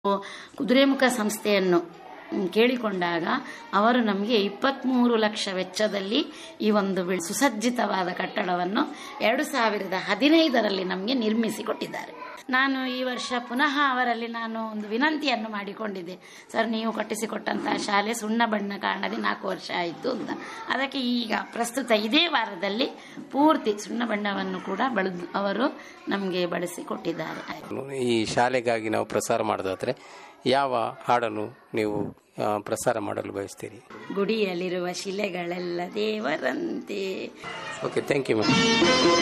ಕುದುರೆಮುಖ ಸಂಸ್ಥೆಯನ್ನು ಮ್, ಕೇಳಿಕೊಂಡಾಗ ಅವರು ನಮಗೆ ಇಪ್ಪತ್ತ್ಮೂರು ಲಕ್ಷ ವೆಚ್ಚದಲ್ಲಿ ಈ ಒಂದು ವಿ- ಸುಸಜ್ಜಿತವಾದ ಕಟ್ಟಡವನ್ನು ಎರಡು ಸಾವಿರದ ಹದಿನೈದರಲ್ಲಿ ನಮಗೆ ನಿರ್ಮಿಸಿ ಕೊಟ್ಟಿದ್ದಾರೆ ನಾನು ಈ ವರ್ಷ ಪುನಃ ಅವರಲ್ಲಿ ನಾನು ಒಂದು ವಿನಂತಿಯನ್ನು ಮಾಡಿಕೊಂಡಿದ್ದೆ ಸರ್ ನೀವು ಕಟ್ಟಿಸಿಕೊಟ್ಟಂತಹ ಶಾಲೆ ಸುಣ್ಣ ಬಣ್ಣ ಕಾಣದೆ ನಾಲ್ಕು ವರ್ಷ ಆಯಿತು ಅಂತ ಅದಕ್ಕೆ ಈಗ ಪ್ರಸ್ತುತ ಇದೇ ವಾರದಲ್ಲಿ ಪೂರ್ತಿ ಸುಣ್ಣ ಬಣ್ಣವನ್ನು ಕೂಡ ಬಳದು ಅವರು ನಮಗೆ ಬಳಸಿ ಕೊಟ್ಟಿದ್ದಾರೆ ಈ ಶಾಲೆಗಾಗಿ ನಾವು ಪ್ರಸಾರ ಮಾಡೋದಾದ್ರೆ ಯಾವ ಹಾಡನ್ನು ನೀವು ಆ, ಪ್ರಸಾರ ಮಾಡಲು ಬಯಸ್ತೀರಿ ಗುಡಿಯಲ್ಲಿರುವ ಶಿಲೆಗಳೆಲ್ಲ ದೇವರಂತೆ ಓಕೆ ಥ್ಯಾಂಕ್ ಯು ಮ್ಯಾಮ್